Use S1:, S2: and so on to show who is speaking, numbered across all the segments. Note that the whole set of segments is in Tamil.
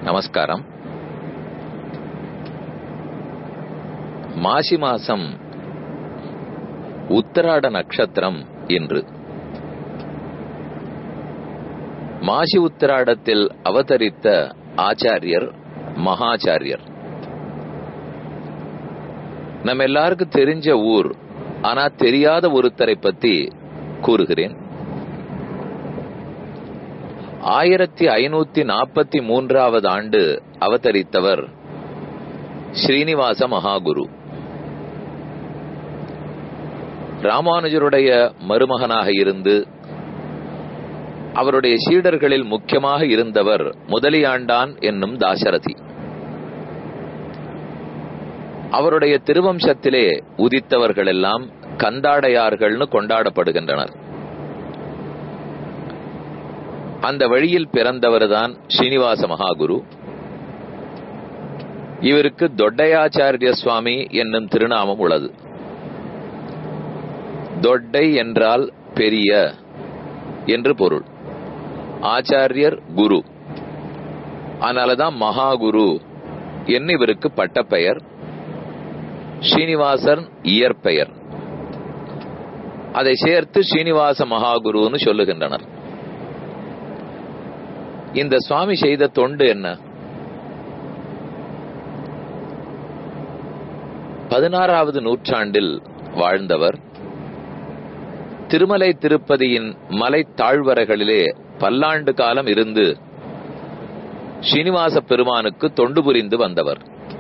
S1: நமஸ்காரம் மாசி மாசம் உத்தராட நட்சத்திரம் இன்று மாசி உத்திராடத்தில் அவதரித்த ஆச்சாரியர் மகாச்சாரியர் நம்ம எல்லாருக்கும் தெரிஞ்ச ஊர் ஆனா தெரியாத ஒருத்தரை பத்தி கூறுகிறேன் ஆயிரத்தி ஐநூத்தி நாற்பத்தி மூன்றாவது ஆண்டு அவதரித்தவர் ஸ்ரீனிவாச மகாகுரு ராமானுஜருடைய மருமகனாக இருந்து அவருடைய சீடர்களில் முக்கியமாக இருந்தவர் முதலியாண்டான் என்னும் தாசரதி அவருடைய திருவம்சத்திலே உதித்தவர்கள் எல்லாம் கந்தாடையார்கள்னு கொண்டாடப்படுகின்றனர் அந்த வழியில் பிறந்தவர்தான் ஸ்ரீனிவாச மகாகுரு இவருக்கு தொட்டையாச்சாரிய சுவாமி என்னும் திருநாமம் உள்ளது தொட்டை என்றால் பெரிய என்று பொருள் ஆச்சாரியர் குரு அதனாலதான் மகாகுரு என்ன இவருக்கு பட்டப்பெயர் ஸ்ரீனிவாசன் இயற்பெயர் அதை சேர்த்து ஸ்ரீனிவாச மகாகுருன்னு சொல்லுகின்றனர் இந்த சுவாமி செய்த தொண்டு என்ன பதினாறாவது நூற்றாண்டில் வாழ்ந்தவர் திருமலை திருப்பதியின் மலை தாழ்வரைகளிலே பல்லாண்டு காலம் இருந்து ஸ்ரீனிவாச பெருமானுக்கு தொண்டு புரிந்து வந்தவர்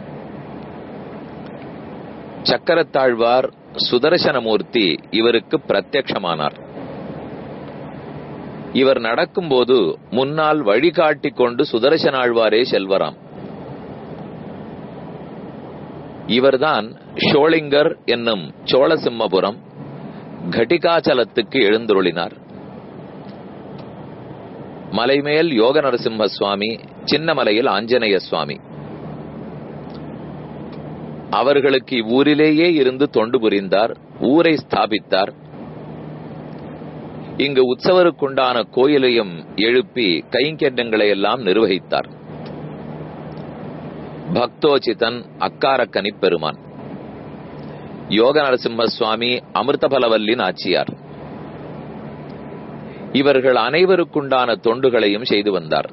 S1: சக்கரத்தாழ்வார் சுதர்சனமூர்த்தி இவருக்கு பிரத்யக்ஷமானார் இவர் நடக்கும்போது முன்னால் வழிகாட்டி கொண்டு சுதர்சனாழ்வாரே செல்வராம் இவர்தான் ஷோளிங்கர் என்னும் சோழசிம்மபுரம் கட்டிகாச்சலத்துக்கு எழுந்துருளினார் மலைமேல் யோக நரசிம்ம சுவாமி சின்னமலையில் ஆஞ்சநேய சுவாமி அவர்களுக்கு இவ்வூரிலேயே இருந்து தொண்டு புரிந்தார் ஊரை ஸ்தாபித்தார் இங்கு உற்சவருக்குண்டான கோயிலையும் எழுப்பி கைங்கெண்டங்களை எல்லாம் நிர்வகித்தார் பக்தோச்சிதன் அக்காரக்கனி பெருமான் யோக நரசிம்ம சுவாமி அமிர்தபலவல்லி நாச்சியார் இவர்கள் அனைவருக்குண்டான தொண்டுகளையும் செய்து வந்தார்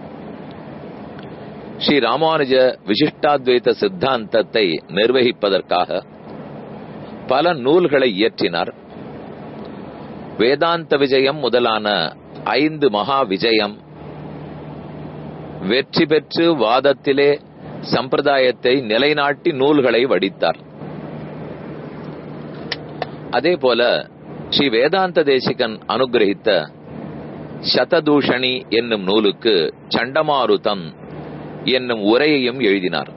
S1: ஸ்ரீ ராமானுஜ விசிஷ்டாத்வைத சித்தாந்தத்தை நிர்வகிப்பதற்காக பல நூல்களை இயற்றினார் வேதாந்த விஜயம் முதலான ஐந்து மகா விஜயம் வெற்றி பெற்று வாதத்திலே சம்பிரதாயத்தை நிலைநாட்டி நூல்களை வடித்தார் அதே போல ஸ்ரீ வேதாந்த தேசிகன் அனுகிரகித்த சததூஷணி என்னும் நூலுக்கு சண்டமாருதம் என்னும் உரையையும் எழுதினார்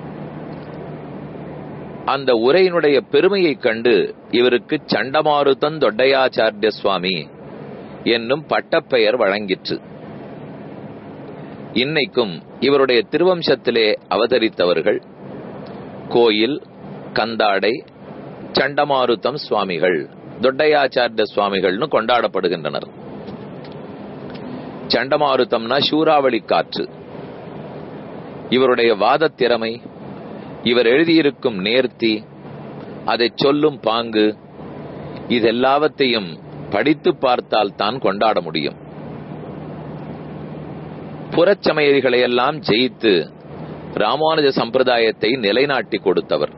S1: அந்த உரையினுடைய பெருமையை கண்டு இவருக்கு சண்டமாருதன் தொட்டையாச்சாரிய சுவாமி என்னும் பட்டப்பெயர் வழங்கிற்று இன்னைக்கும் இவருடைய திருவம்சத்திலே அவதரித்தவர்கள் கோயில் கந்தாடை சண்டமாருத்தம் சுவாமிகள் தொட்டையாச்சாரிய சுவாமிகள்னு கொண்டாடப்படுகின்றனர் சண்டமாருத்தம்னா சூறாவளி காற்று இவருடைய வாத திறமை இவர் எழுதியிருக்கும் நேர்த்தி அதை சொல்லும் பாங்கு இதெல்லாவற்றையும் படித்து பார்த்தால் தான் கொண்டாட முடியும் புறச்சமயதிகளையெல்லாம் ஜெயித்து ராமானுஜ சம்பிரதாயத்தை நிலைநாட்டி கொடுத்தவர்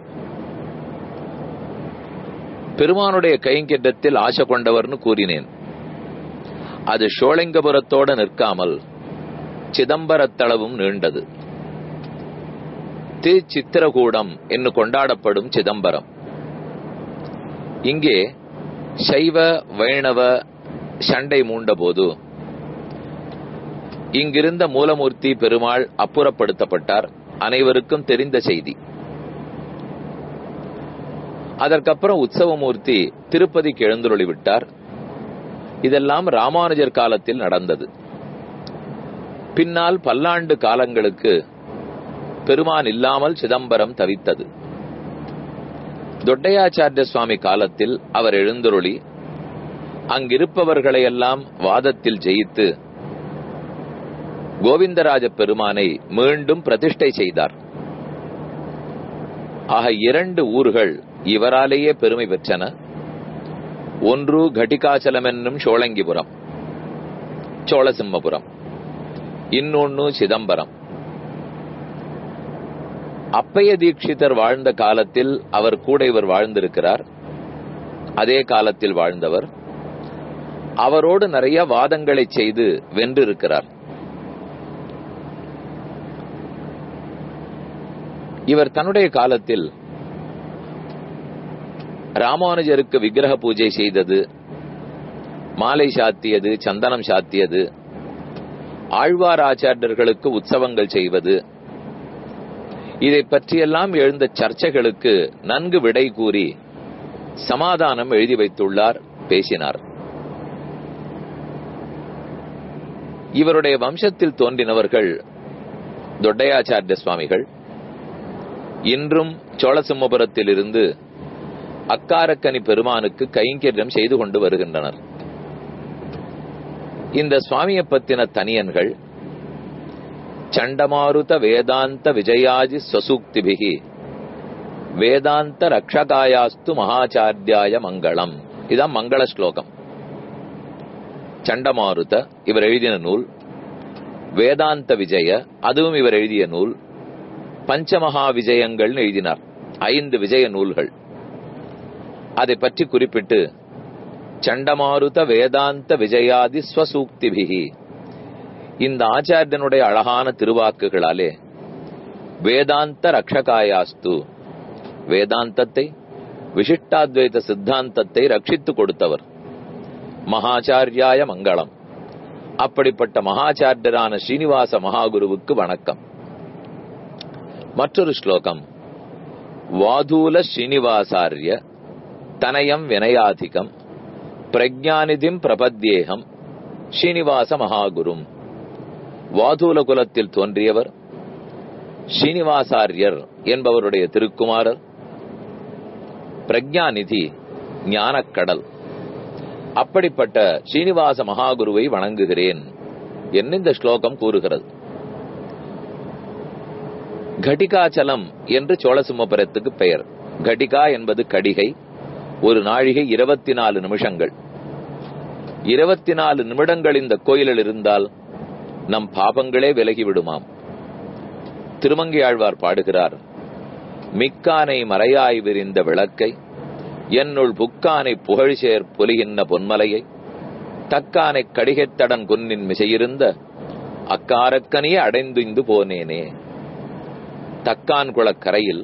S1: பெருமானுடைய கைங்கெட்டத்தில் ஆசை கொண்டவர்னு கூறினேன் அது ஷோலிங்கபுரத்தோடு நிற்காமல் சிதம்பரத்தளவும் நீண்டது திருச்சித்திரகூடம் என்று கொண்டாடப்படும் சிதம்பரம் இங்கே சைவ வைணவ சண்டை மூண்டபோது இங்கிருந்த மூலமூர்த்தி பெருமாள் அப்புறப்படுத்தப்பட்டார் அனைவருக்கும் தெரிந்த செய்தி அதற்கப்புறம் உற்சவமூர்த்தி திருப்பதிக்கு எழுந்துருளி விட்டார் இதெல்லாம் ராமானுஜர் காலத்தில் நடந்தது பின்னால் பல்லாண்டு காலங்களுக்கு பெருமான் இல்லாமல் சிதம்பரம் தவித்தது தொட்டையாச்சாரிய சுவாமி காலத்தில் அவர் எழுந்தருளி அங்கிருப்பவர்களையெல்லாம் வாதத்தில் ஜெயித்து கோவிந்தராஜ பெருமானை மீண்டும் பிரதிஷ்டை செய்தார் ஆக இரண்டு ஊர்கள் இவராலேயே பெருமை பெற்றன ஒன்று கட்டிகாச்சலம் என்னும் சோழங்கிபுரம் சோழசிம்மபுரம் இன்னொன்னு சிதம்பரம் அப்பைய தீட்சிதர் வாழ்ந்த காலத்தில் அவர் கூட இவர் வாழ்ந்திருக்கிறார் அதே காலத்தில் வாழ்ந்தவர் அவரோடு நிறைய வாதங்களை செய்து வென்றிருக்கிறார் இவர் தன்னுடைய காலத்தில் ராமானுஜருக்கு விக்கிரக பூஜை செய்தது மாலை சாத்தியது சந்தனம் சாத்தியது ஆழ்வார் ஆச்சாரியர்களுக்கு உற்சவங்கள் செய்வது இதை பற்றியெல்லாம் எழுந்த சர்ச்சைகளுக்கு நன்கு விடை கூறி சமாதானம் எழுதி வைத்துள்ளார் பேசினார் இவருடைய வம்சத்தில் தோன்றினவர்கள் தொட்டையாச்சாரிய சுவாமிகள் இன்றும் சோழசிம்மபுரத்தில் இருந்து அக்காரக்கனி பெருமானுக்கு கைங்கரியம் செய்து கொண்டு வருகின்றனர் இந்த சுவாமியை பத்தின தனியன்கள் சண்டமாருத வேதாந்த விஜயாஜி ஸ்வசூக்திபிகி வேதாந்த ரக்ஷகாயாஸ்து மகாச்சாரியாய மங்களம் இதான் மங்கள ஸ்லோகம் சண்டமாருத இவர் எழுதின நூல் வேதாந்த விஜய அதுவும் இவர் எழுதிய நூல் பஞ்சமகா விஜயங்கள் எழுதினார் ஐந்து விஜய நூல்கள் அதை பற்றி குறிப்பிட்டு சண்டமாருத வேதாந்த விஜயாதி ஸ்வசூக்திபிகி இந்த ஆச்சாரியனுடைய அழகான திருவாக்குகளாலே வேதாந்த ரக்ஷகாயாஸ்து வேதாந்தத்தை விசிஷ்டாத்வைத சித்தாந்தத்தை ரட்சித்து கொடுத்தவர் மகாச்சாரியாய மங்களம் அப்படிப்பட்ட மகாச்சாரியரான ஸ்ரீனிவாச மகாகுருவுக்கு வணக்கம் மற்றொரு ஸ்லோகம் வாதூல ஸ்ரீனிவாசாரிய தனயம் வினயாதிகம் பிரஜாநிதிம் பிரபத்யேகம் ஸ்ரீனிவாச மகாகுரும் வாதூல குலத்தில் தோன்றியவர் ஸ்ரீனிவாசாரியர் என்பவருடைய திருக்குமாரர் பிரஜாநிதி ஞானக்கடல் அப்படிப்பட்ட ஸ்ரீனிவாச மகாகுருவை வணங்குகிறேன் என்று இந்த ஸ்லோகம் கூறுகிறது கடிகாச்சலம் என்று சோழசிம்மபுரத்துக்கு பெயர் கடிகா என்பது கடிகை ஒரு நாழிகை இருபத்தி நாலு நிமிஷங்கள் இருபத்தி நாலு நிமிடங்கள் இந்த கோயிலில் இருந்தால் நம் பாபங்களே விலகி விடுமாம் திருமங்கையாழ்வார் பாடுகிறார் மிக்கானை மறையாய் விரிந்த விளக்கை என்னுள் புக்கானை புகழ்சேர் பொலிகின்ற பொன்மலையை தக்கானை கடிகைத்தடன் குன்னின் மிசையிருந்த அக்காரக்கனியே அடைந்துந்து போனேனே தக்கான் குளக்கரையில்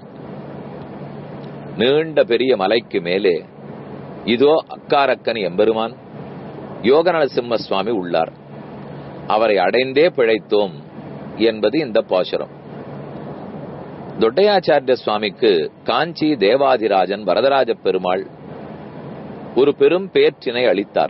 S1: நீண்ட பெரிய மலைக்கு மேலே இதோ அக்காரக்கனி எம்பெருமான் யோகநரசிம்ம சுவாமி உள்ளார் அவரை அடைந்தே பிழைத்தோம் என்பது இந்த பாசுரம் தொட்டையாச்சாரிய சுவாமிக்கு காஞ்சி தேவாதிராஜன் வரதராஜ பெருமாள் ஒரு பெரும் பேற்றினை அளித்தார்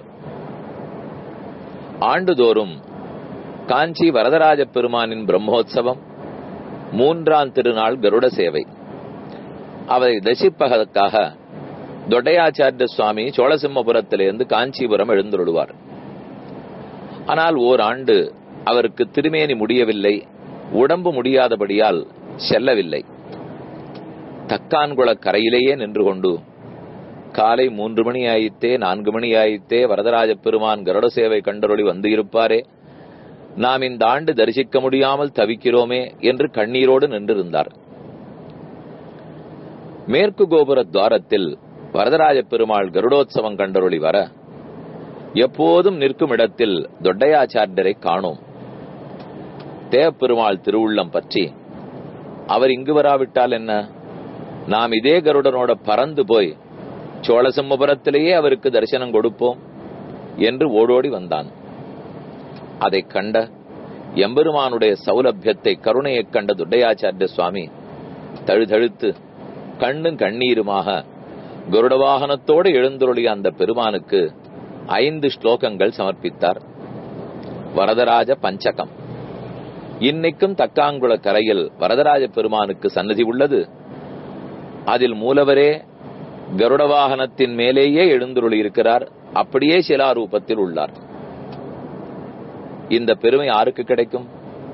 S1: ஆண்டுதோறும் காஞ்சி வரதராஜ பெருமானின் பிரம்மோற்சவம் மூன்றாம் திருநாள் கருட சேவை அவரை தரிசிப்பதற்காக தொட்டையாச்சாரிய சுவாமி சோழசிம்மபுரத்திலிருந்து காஞ்சிபுரம் எழுந்துள்ளுவார் ஆனால் ஓர் ஆண்டு அவருக்கு திருமேனி முடியவில்லை உடம்பு முடியாதபடியால் செல்லவில்லை தக்கான்குள கரையிலேயே நின்று கொண்டு காலை மூன்று மணி ஆயித்தே நான்கு மணி ஆயித்தே வரதராஜ பெருமான் கருட சேவை கண்டருளி வந்து இருப்பாரே நாம் இந்த ஆண்டு தரிசிக்க முடியாமல் தவிக்கிறோமே என்று கண்ணீரோடு நின்றிருந்தார் மேற்கு கோபுர துவாரத்தில் வரதராஜ பெருமாள் கருடோத்சவம் கண்டருளி வர எப்போதும் நிற்கும் இடத்தில் தொட்டையாச்சாரியரை காணோம் தேவப்பெருமாள் திருவுள்ளம் பற்றி அவர் இங்கு வராவிட்டால் என்ன நாம் இதே கருடனோட பறந்து போய் சோழசிம்மபுரத்திலேயே அவருக்கு தரிசனம் கொடுப்போம் என்று ஓடோடி வந்தான் அதை கண்ட எம்பெருமானுடைய சௌலபியத்தை கருணையைக் கண்ட துட்டையாச்சாரிய சுவாமி தழுதழுத்து கண்ணும் கண்ணீருமாக கருட வாகனத்தோடு எழுந்தருளிய அந்த பெருமானுக்கு ஐந்து ஸ்லோகங்கள் சமர்ப்பித்தார் வரதராஜ பஞ்சகம் இன்னைக்கும் தக்காங்குள கரையில் வரதராஜ பெருமானுக்கு சன்னதி உள்ளது அதில் மூலவரே கருட வாகனத்தின் மேலேயே எழுந்துருளி இருக்கிறார் அப்படியே சிலாரூபத்தில் உள்ளார் இந்த பெருமை யாருக்கு கிடைக்கும்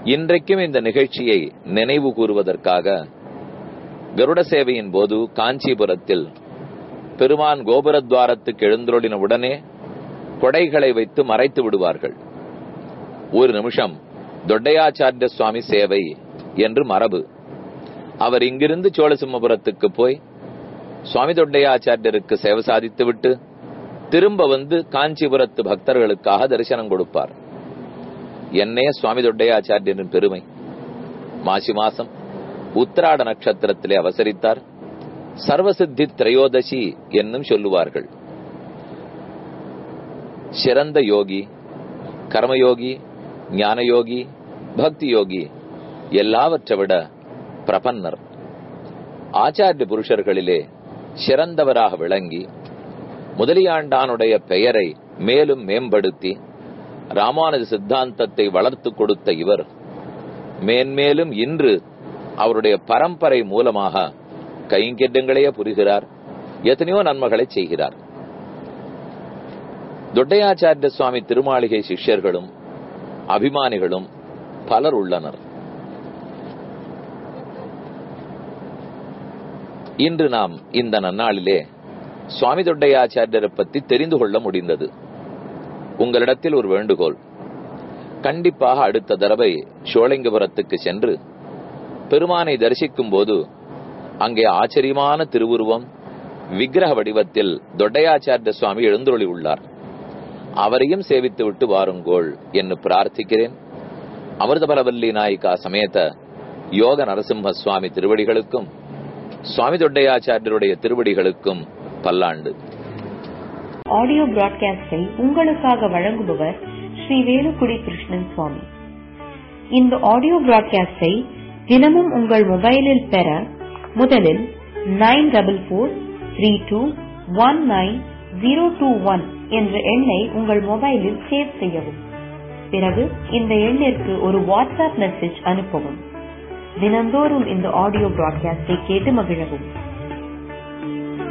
S1: இன்றைக்கும் இந்த நிகழ்ச்சியை நினைவு கூறுவதற்காக கருட சேவையின் போது காஞ்சிபுரத்தில் பெருமான் கோபுரத்வாரத்துக்கு எழுந்தருளின உடனே கொடைகளை வைத்து மறைத்து விடுவார்கள் ஒரு நிமிஷம் தொட்டையாச்சாரிய சுவாமி சேவை என்று மரபு அவர் இங்கிருந்து சோழசிம்மபுரத்துக்கு போய் சுவாமி தொட்டையாச்சாரியருக்கு சேவை சாதித்துவிட்டு திரும்ப வந்து காஞ்சிபுரத்து பக்தர்களுக்காக தரிசனம் கொடுப்பார் என்னே சுவாமி தொட்டையாச்சாரியரின் பெருமை மாசி மாசம் உத்திராட நட்சத்திரத்திலே அவசரித்தார் சர்வசித்தி திரையோதசி என்னும் சொல்லுவார்கள் சிறந்த யோகி கர்மயோகி ஞானயோகி பக்தி யோகி எல்லாவற்றை விட பிரபன்னர் ஆச்சாரிய புருஷர்களிலே சிறந்தவராக விளங்கி முதலியாண்டானுடைய பெயரை மேலும் மேம்படுத்தி ராமானுஜ சித்தாந்தத்தை வளர்த்து கொடுத்த இவர் மேன்மேலும் இன்று அவருடைய பரம்பரை மூலமாக கைங்கெட்டங்களையே புரிகிறார் எத்தனையோ நன்மைகளை செய்கிறார் தொட்டையாச்சாரிய சுவாமி திருமாளிகை சிஷ்யர்களும் அபிமானிகளும் பலர் உள்ளனர் இன்று நாம் இந்த நன்னாளிலே சுவாமி தொட்டையாச்சாரியரை பற்றி தெரிந்து கொள்ள முடிந்தது உங்களிடத்தில் ஒரு வேண்டுகோள் கண்டிப்பாக அடுத்த தடவை சோழங்கபுரத்துக்கு சென்று பெருமானை தரிசிக்கும் போது அங்கே ஆச்சரியமான திருவுருவம் விக்கிரக வடிவத்தில் தொட்டையாச்சாரிய சுவாமி எழுந்தொழி உள்ளார் அவரையும் சேவித்து விட்டு வாருங்கோள் என்று பிரார்த்திக்கிறேன் அமிர்தபலவல்லி நாயிகா சமேத யோக நரசிம்ம சுவாமி திருவடிகளுக்கும் சுவாமி தொட்டையாச்சாரியருடைய திருவடிகளுக்கும் பல்லாண்டு
S2: ஆடியோ பிராட்காஸ்டை உங்களுக்காக வழங்குபவர் ஸ்ரீ வேலுக்குடி கிருஷ்ணன் சுவாமி இந்த ஆடியோ பிராட்காஸ்டை தினமும் உங்கள் மொபைலில் பெற முதலில் nine double four three two one nine zero two one என்ற எண்ணை உங்கள் மொபைலில் சேவ் செய்யவும் பிறகு இந்த எண்ணிற்கு ஒரு வாட்ஸ்அப் மெசேஜ் அனுப்பவும் தினந்தோறும் இந்த ஆடியோ பிராட்காஸ்டை கேட்டு மகிழவும்